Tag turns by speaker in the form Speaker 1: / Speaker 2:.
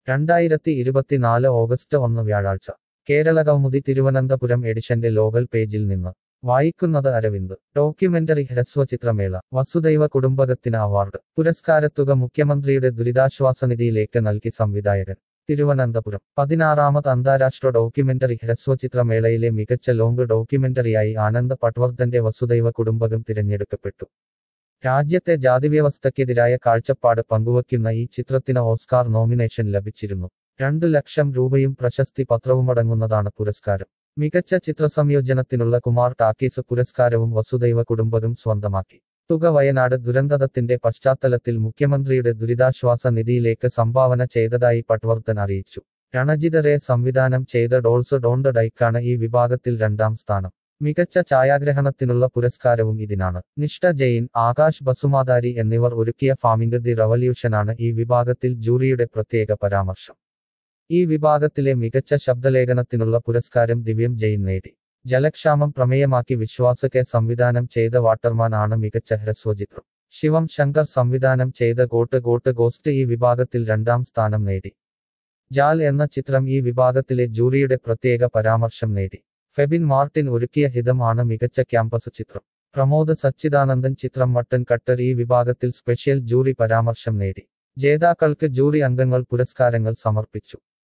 Speaker 1: രണ്ടായിരത്തി ഇരുപത്തിനാല് ഓഗസ്റ്റ് ഒന്ന് വ്യാഴാഴ്ച കേരള കൗമുദി തിരുവനന്തപുരം എഡിഷന്റെ ലോകൽ പേജിൽ നിന്ന് വായിക്കുന്നത് അരവിന്ദ് ഡോക്യുമെന്ററി ഹ്രസ്വചിത്രമേള വസുദൈവ കുടുംബകത്തിന് അവാർഡ് പുരസ്കാരത്തുക മുഖ്യമന്ത്രിയുടെ ദുരിതാശ്വാസ നിധിയിലേക്ക് നൽകി സംവിധായകൻ തിരുവനന്തപുരം പതിനാറാമത് അന്താരാഷ്ട്ര ഡോക്യുമെന്ററി ഹ്രസ്വചിത്രമേളയിലെ മികച്ച ലോങ് ഡോക്യുമെന്ററിയായി ആനന്ദ് പട്വർദ്ധന്റെ വസുദൈവ കുടുംബകം തിരഞ്ഞെടുക്കപ്പെട്ടു രാജ്യത്തെ ജാതിവ്യവസ്ഥയ്ക്കെതിരായ കാഴ്ചപ്പാട് പങ്കുവയ്ക്കുന്ന ഈ ചിത്രത്തിന് ഓസ്കാർ നോമിനേഷൻ ലഭിച്ചിരുന്നു രണ്ടു ലക്ഷം രൂപയും പ്രശസ്തി പത്രവുമടങ്ങുന്നതാണ് പുരസ്കാരം മികച്ച ചിത്രസംയോജനത്തിനുള്ള കുമാർ ടാക്കീസ് പുരസ്കാരവും വസുദൈവ കുടുംബകം സ്വന്തമാക്കി തുക വയനാട് ദുരന്തത്തിന്റെ പശ്ചാത്തലത്തിൽ മുഖ്യമന്ത്രിയുടെ ദുരിതാശ്വാസ നിധിയിലേക്ക് സംഭാവന ചെയ്തതായി പട്വർദ്ധൻ അറിയിച്ചു രണജിത് റേ സംവിധാനം ചെയ്ത ഡോൾസ് ഡോണ്ട് ഡൈക്കാണ് ഈ വിഭാഗത്തിൽ രണ്ടാം സ്ഥാനം മികച്ച ഛായാഗ്രഹണത്തിനുള്ള പുരസ്കാരവും ഇതിനാണ് നിഷ്ഠ ജെയിൻ ആകാശ് ബസുമാതാരി എന്നിവർ ഒരുക്കിയ ഫാമിംഗ് ദി റവല്യൂഷനാണ് ഈ വിഭാഗത്തിൽ ജൂറിയുടെ പ്രത്യേക പരാമർശം ഈ വിഭാഗത്തിലെ മികച്ച ശബ്ദലേഖനത്തിനുള്ള പുരസ്കാരം ദിവ്യം ജെയിൻ നേടി ജലക്ഷാമം പ്രമേയമാക്കി വിശ്വാസ കെ സംവിധാനം ചെയ്ത വാട്ടർമാൻ ആണ് മികച്ച ഹ്രസ്വചിത്രം ശിവം ശങ്കർ സംവിധാനം ചെയ്ത ഗോട്ട് ഗോട്ട് ഗോസ്റ്റ് ഈ വിഭാഗത്തിൽ രണ്ടാം സ്ഥാനം നേടി ജാൽ എന്ന ചിത്രം ഈ വിഭാഗത്തിലെ ജൂറിയുടെ പ്രത്യേക പരാമർശം നേടി ഫെബിൻ മാർട്ടിൻ ഒരുക്കിയ ഹിതം ആണ് മികച്ച ക്യാമ്പസ് ചിത്രം പ്രമോദ് സച്ചിദാനന്ദൻ ചിത്രം മട്ടൻ കട്ടർ ഈ വിഭാഗത്തിൽ സ്പെഷ്യൽ ജൂറി പരാമർശം നേടി ജേതാക്കൾക്ക് ജൂറി അംഗങ്ങൾ പുരസ്കാരങ്ങൾ സമർപ്പിച്ചു